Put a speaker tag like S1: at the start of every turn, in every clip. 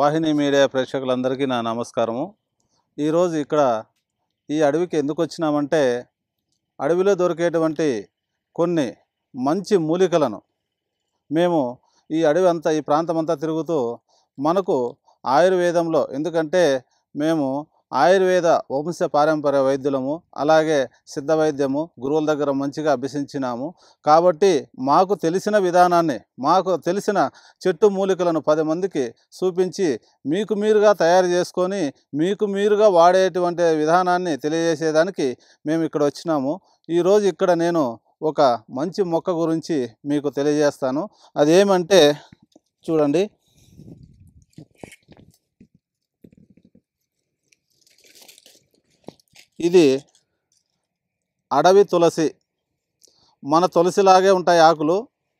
S1: వాహిని media ప్రేక్షకులందరికీ నా నమస్కారము ఈరోజు ఇక్కడ ఈ అడవికి ఎందుకు వచ్చినామంటే అడవిలో దొరికేటువంటి కొన్ని మంచి మూలికలను మేము ఈ అడవి అంతా ఈ ప్రాంతం అంతా తిరుగుతూ మనకు ఆయుర్వేదంలో ఎందుకంటే మేము ఆయుర్వేద వంశ పారంపర్య వైద్యులము అలాగే సిద్ధ వైద్యము గురువుల దగ్గర మంచిగా అభ్యసించినాము కాబట్టి మాకు తెలిసిన విధానాన్ని మాకు తెలిసిన చెట్టు మూలికలను పది మందికి చూపించి మీకు మీరుగా తయారు చేసుకొని మీకు మీరుగా వాడేటువంటి విధానాన్ని తెలియజేసేదానికి మేము ఇక్కడ వచ్చినాము ఈరోజు ఇక్కడ నేను ఒక మంచి మొక్క గురించి మీకు తెలియజేస్తాను అదేమంటే చూడండి ఇది అడవి తులసి మన తులసిలాగే ఉంటాయి ఆకులు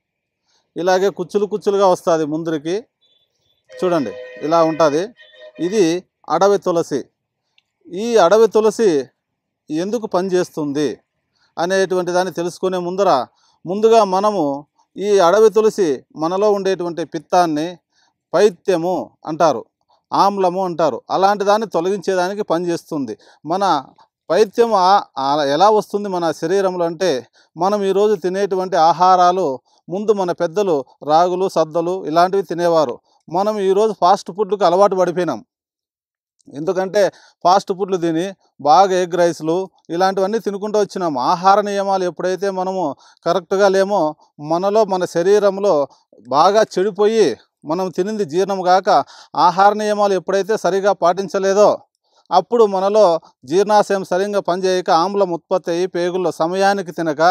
S1: ఇలాగే కుచ్చులు కుచ్చులుగా వస్తుంది ముందరికి చూడండి ఇలా ఉంటుంది ఇది అడవి తులసి ఈ అడవి తులసి ఎందుకు పనిచేస్తుంది అనేటువంటి దాన్ని తెలుసుకునే ముందర ముందుగా మనము ఈ అడవి తులసి మనలో ఉండేటువంటి పిత్తాన్ని పైత్యము అంటారు ఆమ్లము అంటారు అలాంటి దాన్ని తొలగించేదానికి పనిచేస్తుంది మన పైత్యం ఆ- ఆ- ఎలా వస్తుంది మన శరీరంలో అంటే మనం ఈరోజు తినేటువంటి ఆహారాలు ముందు మన పెద్దలు రాగులు సద్దలు ఇలాంటివి తినేవారు మనం ఈరోజు ఫాస్ట్ ఫుడ్లకు అలవాటు పడిపోయినాం ఎందుకంటే ఫాస్ట్ ఫుడ్లు తిని బాగా ఎగ్ రైస్లు ఇలాంటివన్నీ తినుకుంటూ వచ్చినాం ఆహార నియమాలు ఎప్పుడైతే మనము కరెక్ట్గా లేమో మనలో మన శరీరంలో బాగా చెడిపోయి మనం తినింది జీర్ణం కాక ఆహార నియమాలు ఎప్పుడైతే సరిగా పాటించలేదో అప్పుడు మనలో జీర్ణాశయం సరిగ్గా పనిచేయక ఆమ్లం ఉత్పత్తి అయ్యి పేగుల్లో సమయానికి తినక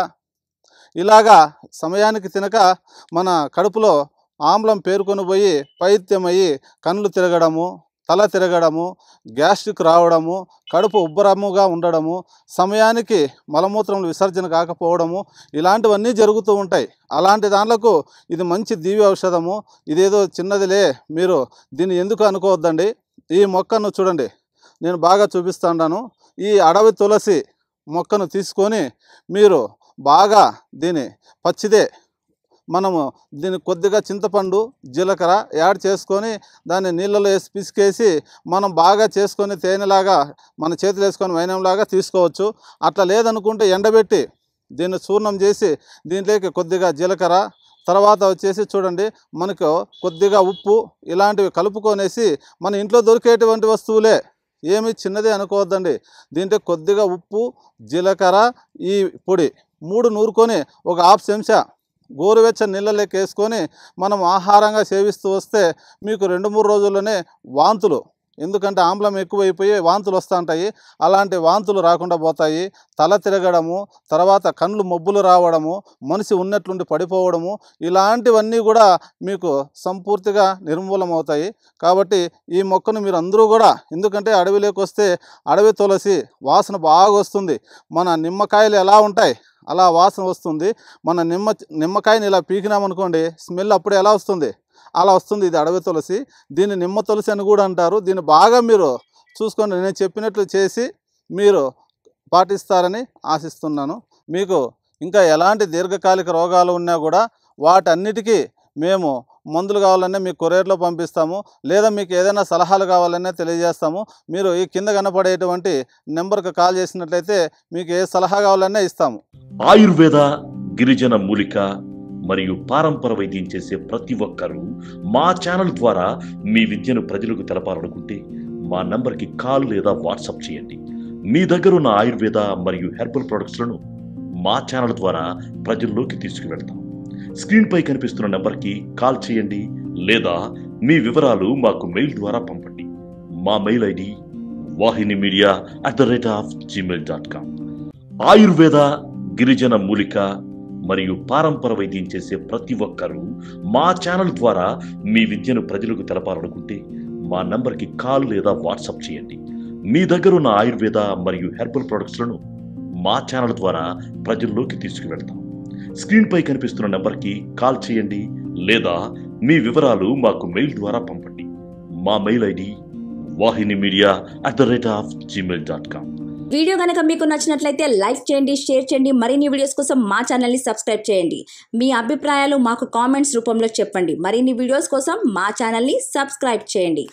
S1: ఇలాగా సమయానికి తినక మన కడుపులో ఆమ్లం పేరుకొని పోయి పైత్యమయ్యి కళ్ళు తిరగడము తల తిరగడము గ్యాస్ట్రిక్ రావడము కడుపు ఉబ్బరముగా ఉండడము సమయానికి మలమూత్రములు విసర్జన కాకపోవడము ఇలాంటివన్నీ జరుగుతూ ఉంటాయి అలాంటి దాంట్లకు ఇది మంచి దివ్య ఔషధము ఇదేదో చిన్నదిలే మీరు దీన్ని ఎందుకు అనుకోవద్దండి ఈ మొక్కను చూడండి నేను బాగా చూపిస్తాను ఈ అడవి తులసి మొక్కను తీసుకొని మీరు బాగా దీని పచ్చిదే మనము దీన్ని కొద్దిగా చింతపండు జీలకర్ర యాడ్ చేసుకొని దాన్ని నీళ్ళలో వేసి పిసికేసి మనం బాగా చేసుకొని తేనెలాగా మన చేతులు వేసుకొని వైనంలాగా తీసుకోవచ్చు అట్లా లేదనుకుంటే ఎండబెట్టి దీన్ని చూర్ణం చేసి దీంట్లోకి కొద్దిగా జీలకర్ర తర్వాత వచ్చేసి చూడండి మనకు కొద్దిగా ఉప్పు ఇలాంటివి కలుపుకొనేసి మన ఇంట్లో దొరికేటువంటి వస్తువులే ఏమి చిన్నదే అనుకోవద్దండి దీంట్లో కొద్దిగా ఉప్పు జీలకర్ర ఈ పొడి మూడు నూరుకొని ఒక హాఫ్ చెంచా గోరువెచ్చని నీళ్ళలోకి వేసుకొని మనం ఆహారంగా సేవిస్తూ వస్తే మీకు రెండు మూడు రోజుల్లోనే వాంతులు ఎందుకంటే ఆమ్లం ఎక్కువైపోయి వాంతులు వస్తూ ఉంటాయి అలాంటి వాంతులు రాకుండా పోతాయి తల తిరగడము తర్వాత కళ్ళు మబ్బులు రావడము మనిషి ఉన్నట్లుండి పడిపోవడము ఇలాంటివన్నీ కూడా మీకు సంపూర్తిగా నిర్మూలం అవుతాయి కాబట్టి ఈ మొక్కను మీరు అందరూ కూడా ఎందుకంటే అడవిలోకి వస్తే అడవి తులసి వాసన బాగా వస్తుంది మన నిమ్మకాయలు ఎలా ఉంటాయి అలా వాసన వస్తుంది మన నిమ్మ నిమ్మకాయని ఇలా పీకినామనుకోండి స్మెల్ అప్పుడు ఎలా వస్తుంది అలా వస్తుంది ఇది అడవి తులసి దీన్ని నిమ్మ తులసి అని కూడా అంటారు దీన్ని బాగా మీరు చూసుకొని నేను చెప్పినట్లు చేసి మీరు పాటిస్తారని ఆశిస్తున్నాను మీకు ఇంకా ఎలాంటి దీర్ఘకాలిక రోగాలు ఉన్నా కూడా వాటన్నిటికీ మేము మందులు కావాలన్నా మీకు కొరియర్లో పంపిస్తాము లేదా మీకు ఏదైనా సలహాలు కావాలన్నా తెలియజేస్తాము మీరు ఈ కింద కనపడేటువంటి నెంబర్కి కాల్ చేసినట్లయితే మీకు ఏ సలహా కావాలన్నా ఇస్తాము
S2: ఆయుర్వేద గిరిజన మూలిక మరియు పారంపర వైద్యం చేసే ప్రతి ఒక్కరూ మా ఛానల్ ద్వారా మీ విద్యను ప్రజలకు తెలపాలనుకుంటే మా నంబర్కి కాల్ లేదా వాట్సాప్ చేయండి మీ దగ్గర ఉన్న ఆయుర్వేద మరియు హెర్బల్ ప్రొడక్ట్స్లను మా ఛానల్ ద్వారా ప్రజల్లోకి తీసుకువెళ్తాం స్క్రీన్పై కనిపిస్తున్న నెంబర్కి కాల్ చేయండి లేదా మీ వివరాలు మాకు మెయిల్ ద్వారా పంపండి మా mail ID Vahini media at the rate of Gmail dot com ఆయుర్వేద గిరిజన మూలిక మరియు పారంపర వైద్యం చేసే ప్రతి ఒక్కరూ మా ఛానల్ ద్వారా మీ విద్యను ప్రజలకు తెలపాలనుకుంటే మా నంబర్కి కాల్ లేదా వాట్సాప్ చేయండి మీ దగ్గర ఉన్న ఆయుర్వేద మరియు హెర్బల్ ప్రొడక్ట్స్లను మా ఛానల్ ద్వారా ప్రజల్లోకి తీసుకువెళ్తాం స్క్రీన్పై కనిపిస్తున్న నెంబర్కి కాల్ చేయండి లేదా మీ వివరాలు మాకు మెయిల్ ద్వారా పంపండి మా mail ID Vahini media at the rate of Gmail dot com
S3: video కనుక మీకు నచ్చినట్లయితే లైక్ చేయండి షేర్ చేయండి మరిన్ని వీడియోస్ కోసం మా ఛానల్ని సబ్స్క్రైబ్ చేయండి మీ అభిప్రాయాలు మాకు కామెంట్స్ రూపంలో చెప్పండి మరిన్ని వీడియోస్ కోసం మా ఛానల్ని సబ్స్క్రైబ్ చేయండి